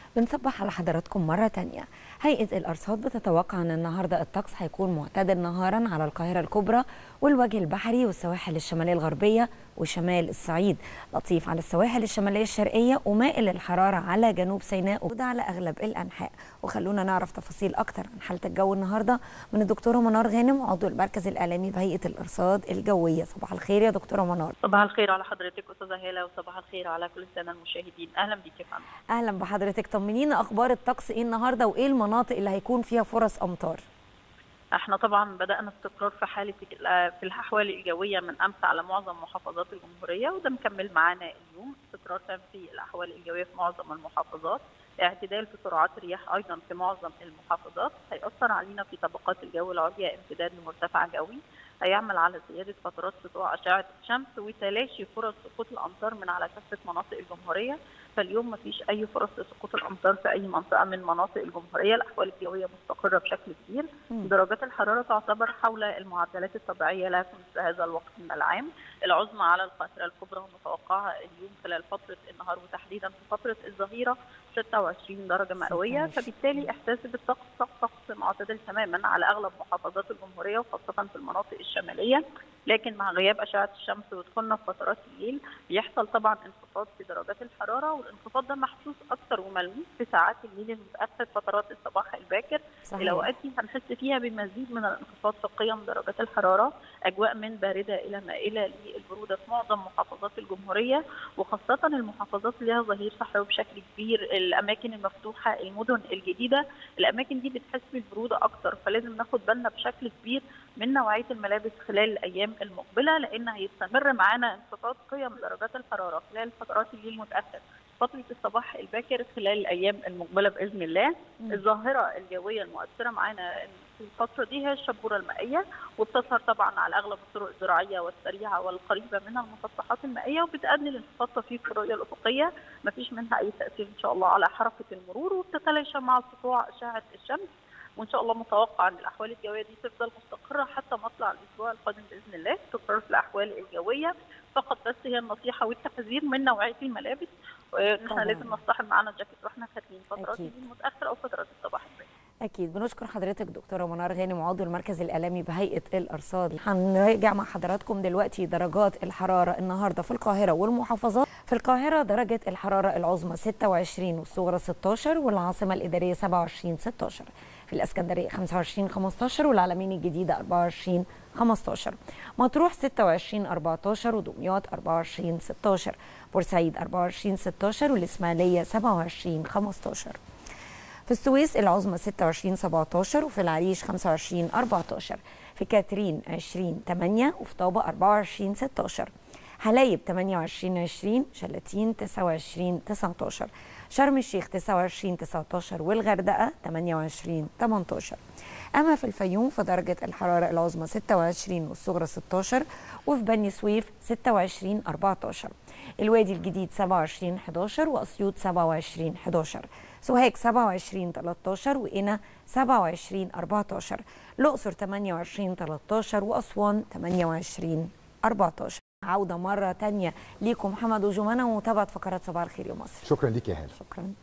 بنصبح على حضراتكم مرة تانية هيئة الأرصاد بتتوقع أن النهاردة الطقس هيكون معتدل نهارا على القاهرة الكبرى والوجه البحري والسواحل الشمالية الغربية وشمال الصعيد لطيف على السواحل الشمالية الشرقية ومائل الحرارة على جنوب سيناء وده على أغلب الأنحاء وخلونا نعرف تفاصيل أكتر عن حالة الجو النهاردة من الدكتورة منار غانم عضو المركز الإعلامي بهيئة الأرصاد الجوية صباح الخير يا دكتورة منار صباح الخير على حضرتك استاذه هاله وصباح الخير على كل الساده المشاهدين اهلا بيك يا فندم أهلا بحضرتك طمنينا أخبار الطقس إيه النهاردة وإيه المناطق اللي هيكون فيها فرص أمطار احنا طبعا بدانا استقرار في حاله في الاحوال الجويه من امس على معظم محافظات الجمهوريه وده مكمل معانا اليوم استقرار تام في الاحوال الجويه في معظم المحافظات اعتدال في سرعات الرياح ايضا في معظم المحافظات هيأثر علينا في طبقات الجو العليا امتداد لمرتفع جوي هيعمل على زياده فترات سطوع اشعه الشمس وتلاشي فرص سقوط الامطار من على كافه مناطق الجمهوريه فاليوم ما فيش اي فرص لسقوط الامطار في اي منطقه من مناطق الجمهوريه الاحوال الجويه مستقره بشكل كبير مم. درجات الحراره تعتبر حول المعدلات الطبيعيه لها في مثل هذا الوقت من العام العظمى على القاهره الكبرى متوقعه اليوم خلال فتره النهار وتحديدا في فتره الظهيره 26 درجه مئويه 26. فبالتالي احساسي بالطقس طقس معتدل تماما على اغلب محافظات الجمهوريه وخاصه في المناطق الشماليه لكن مع غياب اشعه الشمس ودخولنا في فترات الليل بيحصل طبعا انخفاض في درجات الحراره والانخفاض ده محسوس اكثر وملموس في ساعات الليل المتاخر فترات الصباح الباكر صحيح. الاوقات دي هنحس فيها بمزيد من الانخفاض في قيم درجات الحراره اجواء من بارده الى مائله للبروده في معظم محافظات الجمهوريه وخاصه المحافظات اللي لها ظهير صحراوي بشكل كبير الاماكن المفتوحه المدن الجديده الاماكن دي بتحس بالبروده اكتر فلازم ناخد بالنا بشكل كبير من نوعيه الملابس خلال الايام المقبله لان هيستمر معانا انخفاض قيم درجات الحراره خلال فترات الليل المتاخر فتره الصباح الباكر خلال الايام المقبله باذن الله مم. الظاهره الجويه المؤثره معانا في الفتره دي هي الشبوره المائيه وبتظهر طبعا على اغلب الطرق الزراعيه والسريعه والقريبه من المسطحات المائيه وبتؤدي لانخفاض طفيف في الرؤيه الافقيه ما فيش منها اي تاثير ان شاء الله على حركه المرور وبتتلاشى مع سطوع اشعه الشمس وان شاء الله متوقع ان الاحوال الجويه دي تفضل مستقره حتى مطلع الاسبوع القادم باذن الله استقرار في الاحوال الجويه فقط بس هي النصيحه والتحذير من نوعيه الملابس وان طبعاً. احنا لازم نصطحب معانا جاكيت واحنا خارجين فترات أكيد. الليل المتاخر او فترات الصباح الباكر أكيد بنشكر حضرتك دكتورة منار غانم عضو المركز الإعلامي بهيئة الأرصاد هنراجع مع حضراتكم دلوقتي درجات الحرارة النهاردة في القاهرة والمحافظات في القاهرة درجة الحرارة العظمى 26 والصغرى 16 والعاصمة الإدارية 27 16 في الإسكندرية 25 15 والعلمين الجديدة 24 15 مطروح 26 14 ودمياط 24 16 بورسعيد 24 16 والإسماعيلية 27 15 في السويس العظمى 26 17 وفي العريش 25 14 في كاترين 20 8 وفي طابة 24 16 حلايب 28 20 شلاتين 29 19 شرم الشيخ 29 19 والغردقة 28 18 أما في الفيوم فدرجة الحرارة العظمى 26 والصغرى 16 وفي بني سويف 26 14 الوادي الجديد 27 11 وأسيوط 27 11 سوهاج 27 13 وقنا 27 14 الأقصر 28 13 وأسوان 28 14 عودة مرة تانية ليكم محمد وجمانة ومتابعة فقرات صباح الخير يا مصر شكرا ليك يا هاله شكرا